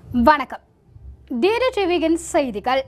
வணக்கம் டிடிவியின் செய்திகள்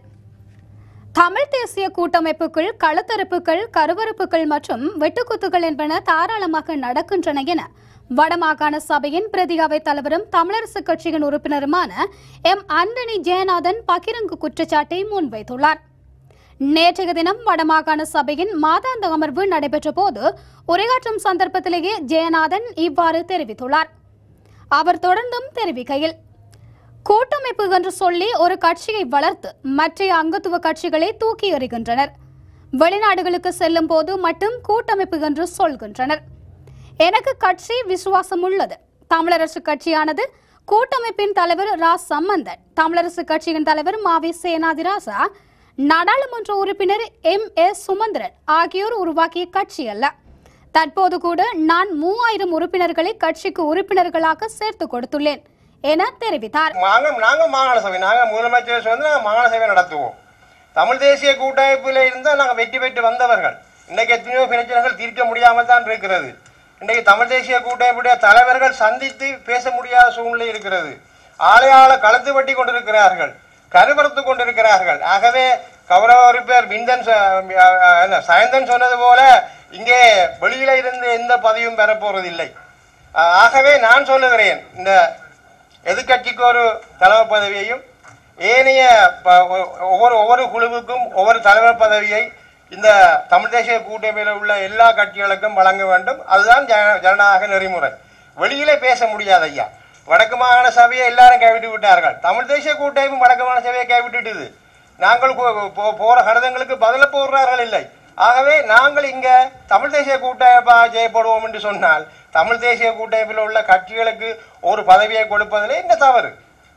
தமிழ் தேசிய கூட்டமைப்புக்குள் களத்தரப்புகள் கருவறுப்புகள் மற்றும் வெட்டுக்குத்துகள் என்பன தாராளமாக நடக்கின்றன என வடமாகாண சபையின் பிரதி அவைத் தலைவரும் தமிழரசுக் கட்சியின் உறுப்பினருமான எம் ஆண்டனி ஜெயநாதன் பகிரங்கு குற்றச்சாட்டை முன்வைத்துள்ளார் நேற்றைய தினம் வடமாகாண சபையின் மாதாந்த அமர்வு நடைபெற்ற போது உரையாற்றும் சந்தர்ப்பத்திலேயே ஜெயநாதன் இவ்வாறு தெரிவித்துள்ளார் அவர் தொடர்ந்தும் தெரிவிக்கையில் கூட்டமைப்பு என்று சொல்லி ஒரு கட்சியை வளர்த்து மற்றைய அங்கத்துவ கட்சிகளை தூக்கி எறிகின்றனர் வெளிநாடுகளுக்கு செல்லும் போது மட்டும் கூட்டமைப்பு என்று சொல்கின்றனர் எனக்கு கட்சி விசுவாசம் உள்ளது தமிழரசு கட்சியானது கூட்டமைப்பின் தலைவர் ரா சம்பந்தன் தமிழரசு கட்சியின் தலைவர் மாவி சேனாதிராசா நாடாளுமன்ற உறுப்பினர் எம் எஸ் சுமந்திரன் ஆகியோர் உருவாக்கிய கட்சி அல்ல தற்போது கூட நான் மூவாயிரம் உறுப்பினர்களை கட்சிக்கு உறுப்பினர்களாக சேர்த்து கொடுத்துள்ளேன் என தெரிவித்தார் நாங்கள் நாங்கள் மாகாண சபை நாங்கள் முதலமைச்சர் வந்து நாங்கள் மாகாண சபை நடத்துவோம் தமிழ் தேசிய கூட்டமைப்பில் இருந்தால் நாங்கள் வெற்றி பெற்று வந்தவர்கள் இன்றைக்கு எத்தனையோ பிரச்சனைகள் தீர்க்க முடியாமல் தான் இருக்கிறது இன்றைக்கு தமிழ் தேசிய கூட்டமைப்புடைய தலைவர்கள் சந்தித்து பேச முடியாத சூழ்நிலை இருக்கிறது ஆளையாள கலந்து வட்டி கொண்டிருக்கிறார்கள் கருவறுத்து கொண்டிருக்கிறார்கள் ஆகவே கௌரவ உறுப்பினர் பிந்தன் ச- அஹ் என்ன, சயந்தன் சொன்னது போல இங்கே வெளியில இருந்து எந்த பதவியும் பெறப்போறதில்லை அஹ் ஆகவே நான் சொல்லுகிறேன் இந்த எதிர்க்கட்சிக்கு ஒரு தலைவர் பதவியையும் ஏனைய ப- ஒ- ஒவ்வொரு ஒவ்வொரு குழுவுக்கும் ஒவ்வொரு தலைவர் பதவியை இந்த தமிழ் தேசிய கூட்டமைப்பில் உள்ள எல்லா கட்சிகளுக்கும் வழங்க வேண்டும் அதுதான் ஜன- ஜனநாயக நெறிமுறை வெளியிலே பேச முடியாது ஐயா வடக்கு மாகாண சபையை எல்லாரும் கைவிட்டு விட்டார்கள் தமிழ் தேசிய கூட்டமைப்பும் வடக்கு மாகாண சபையை கைவிட்டுட்டுது நாங்கள் போ- போ- போற கடிதங்களுக்கு பதில போடுறார்கள் இல்லை ஆகவே நாங்கள் இங்க தமிழ் தேசிய கூட்டமைப்பாக செய்யப்படுவோம் என்று சொன்னால் தமிழ் தேசிய கூட்டமைப்பில் உள்ள கட்சிகளுக்கு ஒரு பதவியை கொடுப்பதிலே என்ன தவறு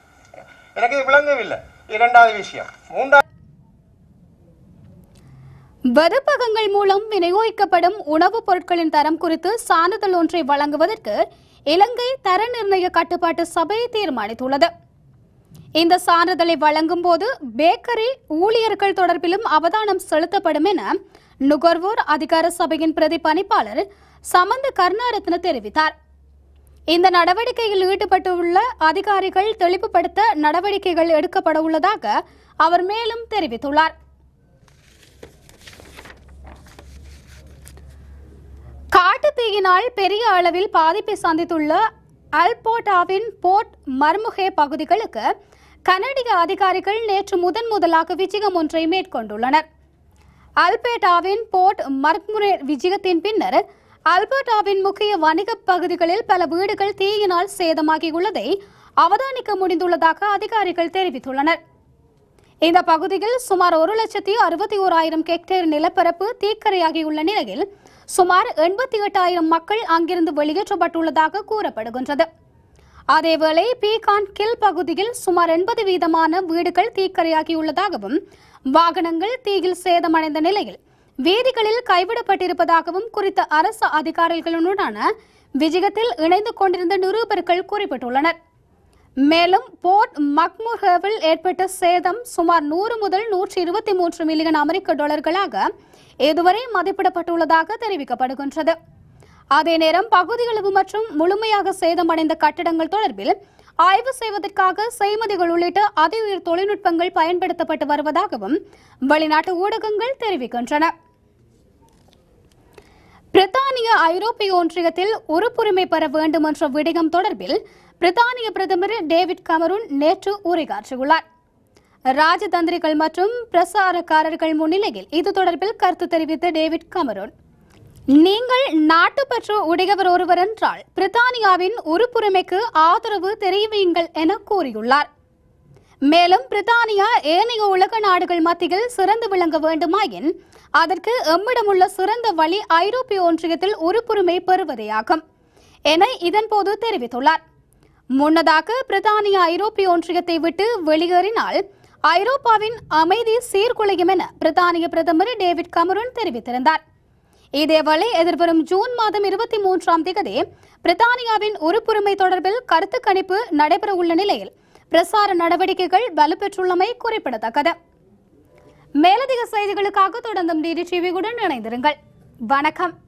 எனக்கு இது விளங்கவில்லை இரண்டாவது விஷயம் மூன்றாவது வெறுப்பகங்கள் மூலம் விநியோகிக்கப்படும் உணவுப் பொருட்களின் தரம் குறித்து சான்றிதழ் ஒன்றை வழங்குவதற்கு இலங்கை தர நிர்ணய கட்டுப்பாட்டு சபை தீர்மானித்துள்ளது இந்த சான்றிதழை வழங்கும் போது பேக்கரி ஊழியர்கள் தொடர்பிலும் அவதானம் செலுத்தப்படும் என நுகர்வோர் அதிகார சபையின் பிரதி பணிப்பாளர் சமந்த கருணாரத்ன தெரிவித்தார் இந்த நடவடிக்கையில் ஈடுபட்டுள்ள அதிகாரிகள் தெளிவுபடுத்த நடவடிக்கைகள் எடுக்கப்பட உள்ளதாக அவர் மேலும் தெரிவித்துள்ளார் காட்டுத்தீயினால் பெரிய அளவில் பாதிப்பை சந்தித்துள்ள அல்போட்டாவின் போர்ட் மர்முகே பகுதிகளுக்கு கனடிய அதிகாரிகள் நேற்று முதன் முதலாக விஜயம் ஒன்றை மேற்கொண்டுள்ளனர் அல்பேட்டாவின் போர்ட் மர்முரே விஜயத்தின் பின்னர் அல்பர்டாவின் முக்கிய வணிகப் பகுதிகளில் பல வீடுகள் தீயினால் சேதமாகியுள்ளதை அவதானிக்க முடிந்துள்ளதாக அதிகாரிகள் தெரிவித்துள்ளனர் இந்த பகுதியில் சுமார் ஒரு லட்சத்தி அறுபத்தி ஓராயிரம் ஹெக்டேர் நிலப்பரப்பு தீக்கரையாகியுள்ள நிலையில் சுமார் எண்பத்தி எட்டாயிரம் மக்கள் அங்கிருந்து வெளியேற்றப்பட்டுள்ளதாக கூறப்படுகின்றது அதேவேளை பீகான் கில் பகுதியில் சுமார் எண்பது வீதமான வீடுகள் தீக்கரையாகியுள்ளதாகவும் வாகனங்கள் தீயில் சேதமடைந்த நிலையில் வீதிகளில் கைவிடப்பட்டிருப்பதாகவும் குறித்த அரசு அதிகாரிகளுடனான விஜயத்தில் இணைந்து கொண்டிருந்த நிருபர்கள் குறிப்பிட்டுள்ளனர் மேலும் போர்ட் மக்முர்ஹவில் ஏற்பட்ட சேதம் சுமார் நூறு முதல் நூற்றி இருபத்தி மூன்று மில்லியன் அமெரிக்க டாலர்களாக இதுவரை மதிப்பிடப்பட்டுள்ளதாக தெரிவிக்கப்படுகின்றது அதே நேரம் பகுதியளவு மற்றும் முழுமையாக சேதமடைந்த கட்டடங்கள் தொடர்பில் ஆய்வு செய்வதற்காக செய்மதிகள் உள்ளிட்ட அதிஉயர் தொழில்நுட்பங்கள் பயன்படுத்தப்பட்டு வருவதாகவும் வெளிநாட்டு ஊடகங்கள் தெரிவிக்கின்றன பிரித்தானிய ஐரோப்பிய ஒன்றியத்தில் உறுப்புரிமை பெற வேண்டும் என்ற விடயம் தொடர்பில் பிரித்தானிய பிரதமர் டேவிட் கமரூன் நேற்று உரையாற்றியுள்ளார் ராஜதந்திரிகள் மற்றும் பிரசாரக்காரர்கள் முன்னிலையில் இது தொடர்பில் கருத்து தெரிவித்த டேவிட் கமரூன் நீங்கள் நாட்டுப்பற்று உடையவர் ஒருவர் என்றால் பிரித்தானியாவின் உறுப்புரிமைக்கு ஆதரவு தெரிவியுங்கள் என கூறியுள்ளார் மேலும் பிரித்தானியா ஏனைய உலக நாடுகள் மத்தியில் சிறந்து விளங்க வேண்டுமாயின் அதற்கு எம்மிடமுள்ள சிறந்த வழி ஐரோப்பிய ஒன்றியத்தில் உறுப்புரிமை பெறுவதேயாகும் என இதன்போது தெரிவித்துள்ளார் முன்னதாக பிரித்தானியா ஐரோப்பிய ஒன்றியத்தை விட்டு வெளியேறினால் ஐரோப்பாவின் அமைதி சீர்குலையும் என பிரித்தானிய பிரதமர் டேவிட் கமரூன் தெரிவித்திருந்தார் இதேவேளை எதிர்வரும் ஜூன் மாதம் இருபத்தி மூன்றாம் தேதி பிரித்தானியாவின் உறுப்புரிமை தொடர்பில் கருத்து கணிப்பு நடைபெற உள்ள நிலையில் பிரசார நடவடிக்கைகள் வலுப்பெற்றுள்ளமை குறிப்பிடத்தக்கது மேலதிக செய்திகளுக்காக தொடர்ந்தும் டிடி டிவியுடன் இணைந்திருங்கள் வணக்கம்